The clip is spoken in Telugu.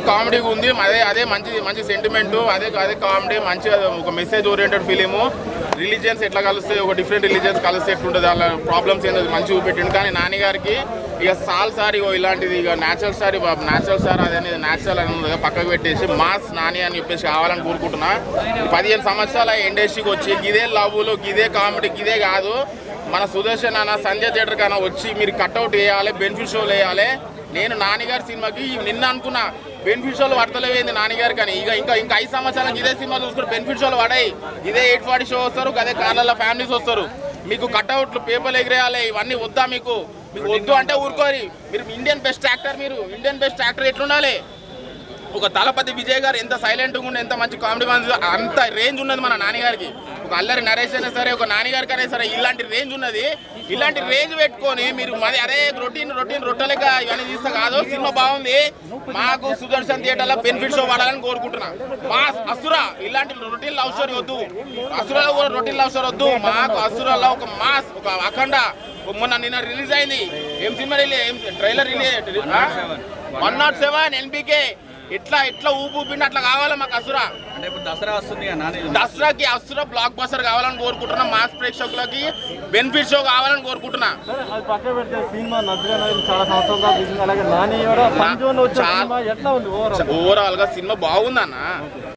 కామెడీగా ఉంది అదే అదే మంచి మంచి సెంటిమెంట్ అదే అదే కామెడీ మంచిగా ఒక మెసేజ్ ఓరియంటెడ్ ఫిలిము రిలీజియన్స్ ఎట్లా కలిస్తే ఒక డిఫరెంట్ రిలీజియన్స్ కలిస్తే ఎట్లుంటుంది వాళ్ళ ప్రాబ్లమ్స్ ఏందో మంచి చూపెట్టిండు కానీ నాని గారికి ఇక సాల్ సార్ ఇగో ఇలాంటిది ఇక న్యాచురల్ స్టార్ న్యాచురల్ స్టార్ అది అనేది న్యాచురల్ అనేది పక్కకు పెట్టేసి మాస్ నాని అని చెప్పేసి కావాలని కోరుకుంటున్నా ఈ పదిహేను సంవత్సరాల ఇండస్ట్రీకి వచ్చి గిదే లవ్వులు గిదే కామెడీ గిదే కాదు మన సుదర్శన్ అన్న సంజయ్ థియేటర్ కన్నా వచ్చి మీరు కట్అవుట్ వేయాలి బెనిఫిట్ షోలు వేయాలి నేను నాన్నగారి సినిమాకి నిన్న అనుకున్నా బెనిఫిట్ షోలు పడతలేవేంది నాన్నగారు కానీ ఇక ఇంకా ఇంకా ఐదు సంవత్సరాలకు ఇదే సినిమా చూసుకుని బెనిఫిట్ షోలు పడాయి ఇదే ఎయిట్ ఫార్టీ షో వస్తారు అదే కార్లలో ఫ్యామిలీస్ వస్తారు మీకు కట్అవుట్లు పేపర్లు ఎగిరేయాలి ఇవన్నీ వద్దా మీకు మీకు వద్దు అంటే ఊరుకోరి మీరు ఇండియన్ బెస్ట్ యాక్టర్ మీరు ఇండియన్ బెస్ట్ యాక్టర్ ఎట్లుండాలి ఒక తలపతి విజయ్ గారు ఎంత సైలెంట్గా ఉండి ఎంత మంచి కామెడీ అంత రేంజ్ ఉన్నది మన నాన్నగారికి ఒక అల్లరి నరేష్ అయినా సరే ఒక నాన్నగారికి అయినా సరే ఇలాంటి రేంజ్ ఉన్నది ఇలాంటి రేంజ్ పెట్టుకొని మీరు మరి అదే రొటీన్ రొటీన్ రొట్టెలక ఇవన్నీ తీస్తే కాదు సినిమా బాగుంది మాకు సుదర్శన్ థియేటర్లో బెనిఫిట్ షో పడాలని కోరుకుంటున్నా మా అసురా ఇలాంటి రొటీన్ లవ్ స్టోరీ వద్దు అసురాలో కూడా రొటీన్ లవ్ స్టోరీ వద్దు మాకు అసురాలో ఒక మాస్ ఒక అఖండ మొన్న నిన్న రిలీజ్ అయింది ఏం cinema release trailer release one naught seven NBK ఇట్లా ఇట్లా ఊపు ఊపిండి అట్లా కావాలి మాకు అసురా అంటే ఇప్పుడు దసరా వస్తుంది కదా నాని దసరాకి అసుర బ్లాక్ బస్టర్ కావాలని కోరుకుంటున్నా మాస్ ప్రేక్షకులకి బెనిఫిట్ షో కావాలని కోరుకుంటున్నా సరే అది పక్కన పెడితే సినిమా నచ్చగా చాలా సంవత్సరాలు దాకా తీసింది అలాగే నాని కూడా పంచోన్ వచ్చిన చాలా- సినిమా ఎట్లా ఉంది ఓవరాల్ ఓవరాల్ గా సినిమా బాగుందన్న